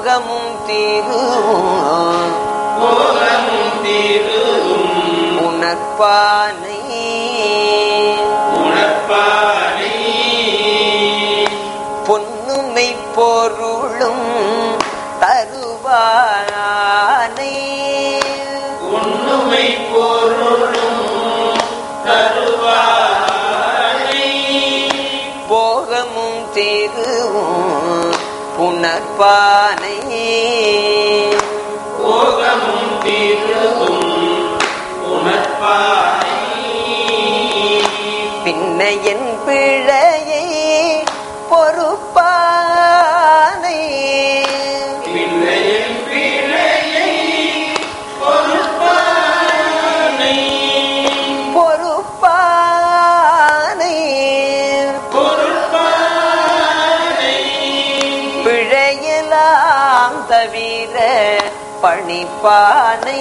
போகமும் தீருவும் போகமும் தீரும் உணர்ப்பானை உணர்ப்பானை பொன்னுமை பொருளும் தருவானை உண்ணுமை பொருளும் தருவானை போகமும் தீருவும் உணர்ப்பானை போகமும் தீரும் உணர்ப்பானை பின்ன என் பிழையை பொறுப்பானை பிள்ளையின் பிழையை பொறுப்பானை பொறுப்பானை பொறுப்பானை பிழையெல்லாம் தவிர பணிப்பானை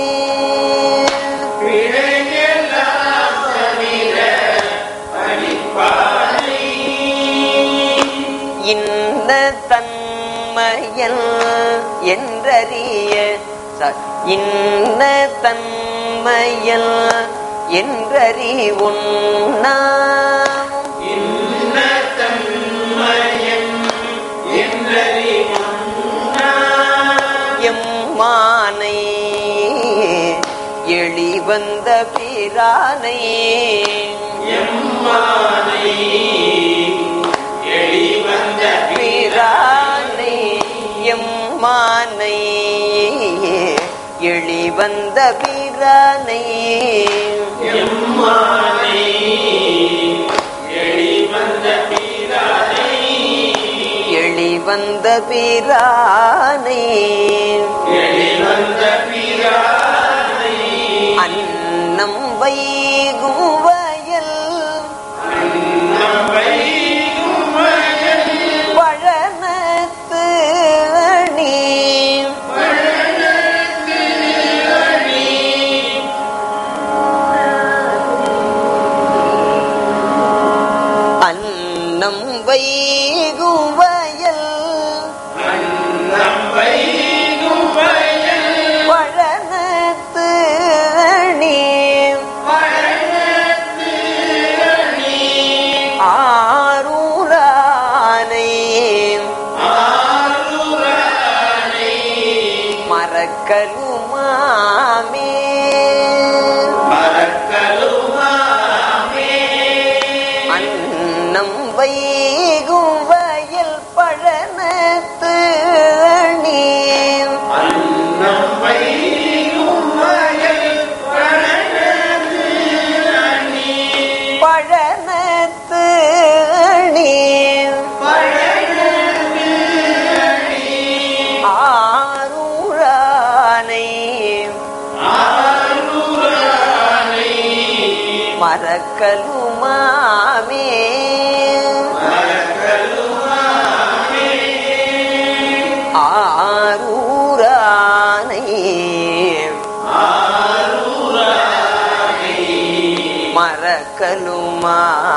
பிழையெல்லாம் தவிர பணிப்பானை இன்ன தன்மையல் என்றறிய ச- இன்ன தன்மையல் என்றறிவுண்ணா இன்ன தன்மயம் என்றறிவுண்ணா எம்மானை எளிவந்த பிரானை எம்மானை எளிவந்த பிரானை எம்மானை எளிவந்த பிரானை எம்மானை எளிவந்த பிரானை எளிவந்த பிரானை எளிவந்த பிரானை அன்னம் வைகும் வயல் நம்மை உமையல் பழனத்து அணி பழனத்து அணி அன்னம் வைகும் வயல் நம்மை உமையல் பழனத்து அணி பழனத்து அணி ஆரூரானை ஆருரானை மறக்கலுமாமே மறக்கலுமாமே அன்னம் வைகும் வயல் பழனத்து அணி அன்னம் வைகும் வயல் பழனத்து அணி பழனத்து அணி பழனத்து அணி ஆரூரானை ஆருரானை மறக்கலுமாமே மறக்கலுமாமே ஆரூரானை ஆருரானை மறக்கலுமா